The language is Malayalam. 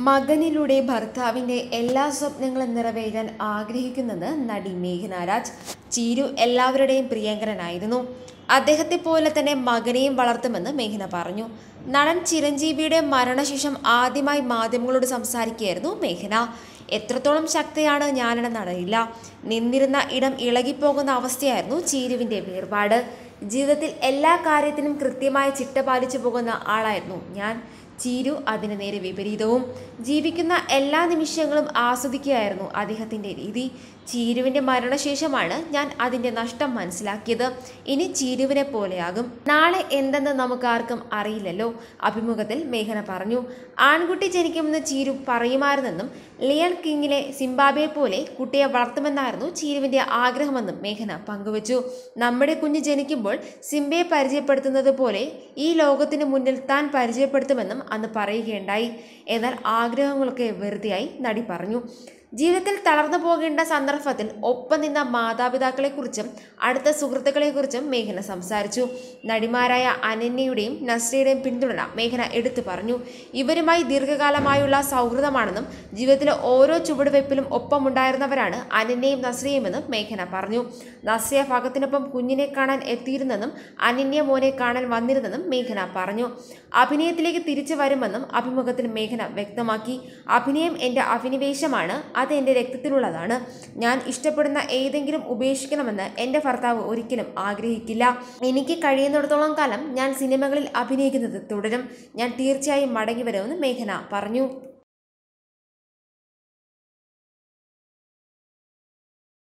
മകനിലൂടെ ഭർത്താവിന്റെ എല്ലാ സ്വപ്നങ്ങളും നിറവേറ്റാൻ ആഗ്രഹിക്കുന്നത് നടി മേഘന രാജ് ചീരു എല്ലാവരുടെയും പ്രിയങ്കരനായിരുന്നു അദ്ദേഹത്തെ പോലെ തന്നെ മകനെയും വളർത്തുമെന്ന് മേഘന പറഞ്ഞു നടൻ ചിരഞ്ജീവിയുടെ മരണശേഷം ആദ്യമായി മാധ്യമങ്ങളോട് സംസാരിക്കുകയായിരുന്നു മേഘന എത്രത്തോളം ശക്തിയാണ് ഞാനെന്നറിയില്ല നിന്നിരുന്ന ഇടം ഇളകിപ്പോകുന്ന അവസ്ഥയായിരുന്നു ചീരുവിന്റെ വേർപാട് ജീവിതത്തിൽ എല്ലാ കാര്യത്തിനും കൃത്യമായി ചിട്ട പാലിച്ചു പോകുന്ന ആളായിരുന്നു ഞാൻ ചീരു അതിന് നേരെ വിപരീതവും ജീവിക്കുന്ന എല്ലാ നിമിഷങ്ങളും ആസ്വദിക്കുകയായിരുന്നു അദ്ദേഹത്തിൻ്റെ രീതി ചീരുവിൻ്റെ മരണശേഷമാണ് ഞാൻ അതിൻ്റെ നഷ്ടം മനസ്സിലാക്കിയത് ഇനി ചീരുവിനെ പോലെയാകും നാളെ എന്തെന്ന് നമുക്ക് ആർക്കും അറിയില്ലല്ലോ അഭിമുഖത്തിൽ മേഘന പറഞ്ഞു ആൺകുട്ടി ജനിക്കുമെന്ന് ചീരു പറയുമായിരുന്നെന്നും ലിയൺ കിങ്ങിലെ സിംബാബെ പോലെ കുട്ടിയെ വളർത്തുമെന്നായിരുന്നു ചീരുവിൻ്റെ ആഗ്രഹമെന്നും മേഘന പങ്കുവച്ചു നമ്മുടെ കുഞ്ഞ് ജനിക്കുമ്പോൾ സിംബയെ പരിചയപ്പെടുത്തുന്നത് പോലെ ഈ ലോകത്തിന് മുന്നിൽ താൻ പരിചയപ്പെടുത്തുമെന്നും അന്ന് പറയുകയുണ്ടായി എന്നാൽ ആഗ്രഹങ്ങളൊക്കെ വെറുതെയായി നടി പറഞ്ഞു ജീവിതത്തിൽ തളർന്നു പോകേണ്ട സന്ദർഭത്തിൽ ഒപ്പം നിന്ന മാതാപിതാക്കളെക്കുറിച്ചും അടുത്ത സുഹൃത്തുക്കളെക്കുറിച്ചും മേഘന സംസാരിച്ചു നടിമാരായ അനന്യയുടെയും നസ്രയുടെയും പിന്തുണ മേഘന എടുത്തു പറഞ്ഞു ഇവരുമായി ദീർഘകാലമായുള്ള സൗഹൃദമാണെന്നും ജീവിതത്തിലെ ഓരോ ചുവടുവയ്പ്പിലും ഒപ്പമുണ്ടായിരുന്നവരാണ് അനന്യയും നസ്രയുമെന്നും മേഘന പറഞ്ഞു നസ്രിയ ഭഗത്തിനൊപ്പം കുഞ്ഞിനെ കാണാൻ എത്തിയിരുന്നെന്നും അനന്യ മോനെ കാണാൻ വന്നിരുന്നെന്നും മേഘന പറഞ്ഞു അഭിനയത്തിലേക്ക് തിരിച്ചു വരുമെന്നും അഭിമുഖത്തിൽ മേഘന വ്യക്തമാക്കി അഭിനയം എൻ്റെ അഭിനിവേശമാണ് അത് എൻ്റെ രക്തത്തിലുള്ളതാണ് ഞാൻ ഇഷ്ടപ്പെടുന്ന ഏതെങ്കിലും ഉപേക്ഷിക്കണമെന്ന് എൻ്റെ ഭർത്താവ് ഒരിക്കലും ആഗ്രഹിക്കില്ല എനിക്ക് കഴിയുന്നിടത്തോളം കാലം ഞാൻ സിനിമകളിൽ അഭിനയിക്കുന്നത് തുടരും ഞാൻ തീർച്ചയായും മടങ്ങി വരുമെന്ന് മേഘന പറഞ്ഞു